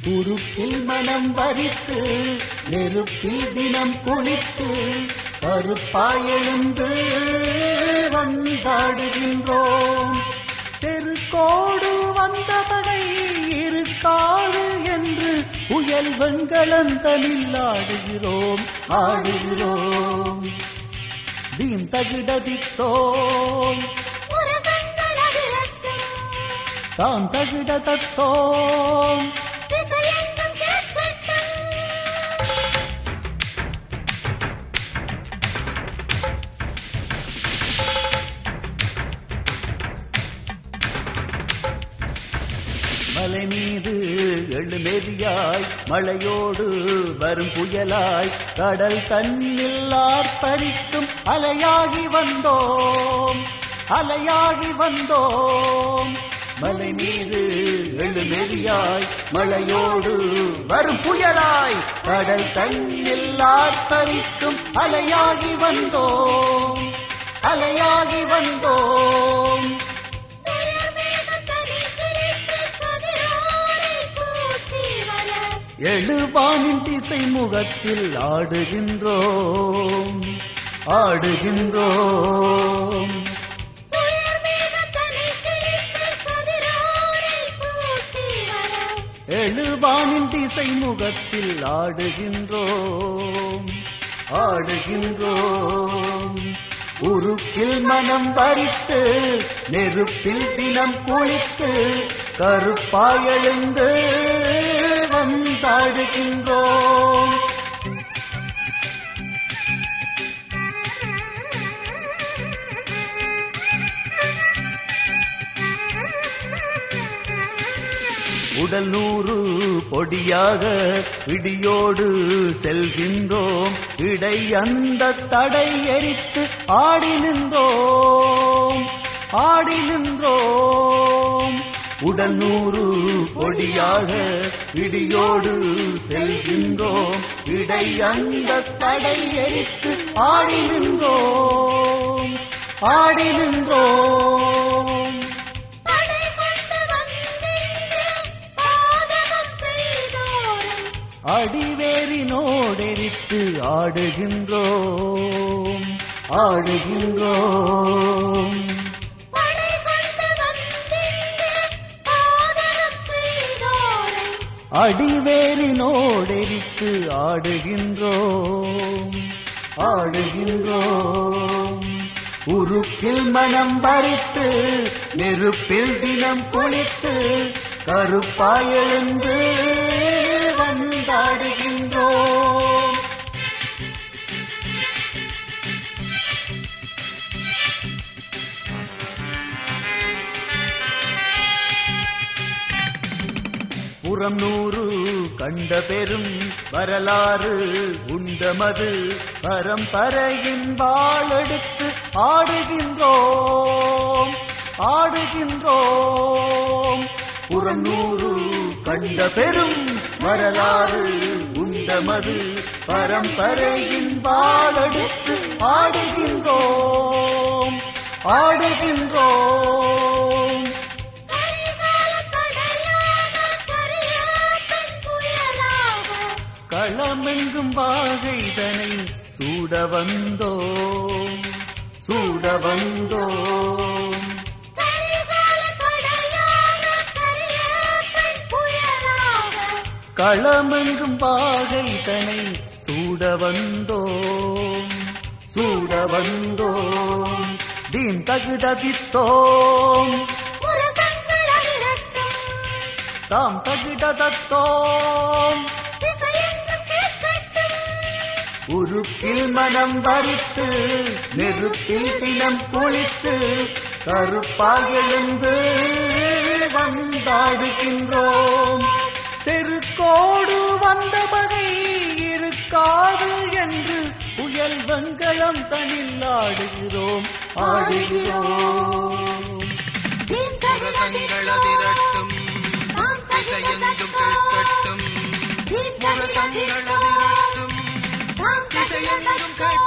உருக்கில் மனம் வரித்து நெருப்பில் தினம் குளித்து கருப்பாய் எழுந்து வந்தாடுகின்றோம் செருக்கோடு வந்த பகை இருக்காது என்று புயல் வெங்கலந்தனில் ஆடுகிறோம் ஆடுகிறோம் தீம் தகிடதித்தோம் முரசங்கள் அதிரட்டும் தாம் தகிடதத்தோம் திசையெங்கும் கேட்கட்டும் மலை மீது எழுமெதியாய் மழையோடு வரும் புயலாய் கடல் தன்னில் ஆர்ப்பரிக்கும் அலையாகி வந்தோம் அலையாகி வந்தோம் மலை மீது எழுமெதியாய் மழையோடு வரும் புயலாய் கடல் தன்னில் ஆர்ப்பரிக்கும் அலையாகி வந்தோம் அலையாகி வந்தோம் துயர்மேகம் தனி கிழித்து கதிரோடை பூச்சி வர எழுவானின் திசை முகத்தில் ஆடுகின்றோம் ஆடுகின்றோம் துயர்மேகம் தனி கிழித்து கதிரோடை பூச்சி வர எழுவானின் திசை முகத்தில் ஆடுகின்றோம் ஆடுகின்றோம் உருக்கில் மனம் பறித்து நெருப்பில் தினம் குளித்து கருப்பாய் எழுந்து வந்தாடுகின்றோம் உடல் நூறு பொடியாக இடியோடு செல்கின்றோம் இடை அந்த தடை எரித்து ஆடி நின்றோம் ஆடி நின்றோம் உடல் நூறு பொடியாக இடியோடு செல்கின்றோம் இடை அந்த தடை எரித்து ஆடி நின்றோம் ஆடி நின்றோம் படை கொண்டு வந்திங்கு பாதகம் செய்தோரை அடிவேரினோடெரித்து ஆடுகின்றோம் ஆடுகின்றோம் படை கொண்டு வந்திங்கு பாதகம் செய்தோரை அடிவேரினோடெரித்து ஆடுகின்றோம் ஆடுகின்றோம் உருக்கில் மனம் பறித்து நெருப்பில் தினம் குளித்து கருப்பாய் எழுந்து வந்தாடுகின்றோம் புறம் நூறு கண்ட பெரும் வரலாறு உண்டமது பரம்பரையின் வாளெடுத்து ஆடுகின்றோம் ஆடுகின்றோம் புறம் நூறு கண்ட பெரும் வரலாறு உண்டமது பரம்பரையின் வாளெடுத்து ஆடுகின்றோம் ஆடுகின்றோம் கரிகால படையாக கரியாப்பன் புயலாக களமெங்கும் வாகைதனை சூட வந்தோம் சூட வந்தோம் கரிகால படையாக கரியாப்பன் புயலாக களமெங்கும் வாகைதனை சூட வந்தோம் சூட வந்தோம் தீன் தகிடதித்தோம் முரசங்கள் அதிரட்டும் தாம் தகிடதத்தோம் திசையெங்கும் கேட்கட்டும் உருக்கில் மனம் வரித்து நெருப்பில் தினம் குளித்து கருப்பாக எழுந்து வந்தாடுகின்றோம் செருக்கோடு வந்த பகை இருக்காது என்று புயல் வெங்கலம் தனில் ஆடுகிறோம் ஆடுகிறோம் முரசங்கள் அதிரட்டும் திசையெங்கும் கேட்கட்டும் முரசங்கள் அதிரட்டும் திசையெங்கும் கேட்கட்டும்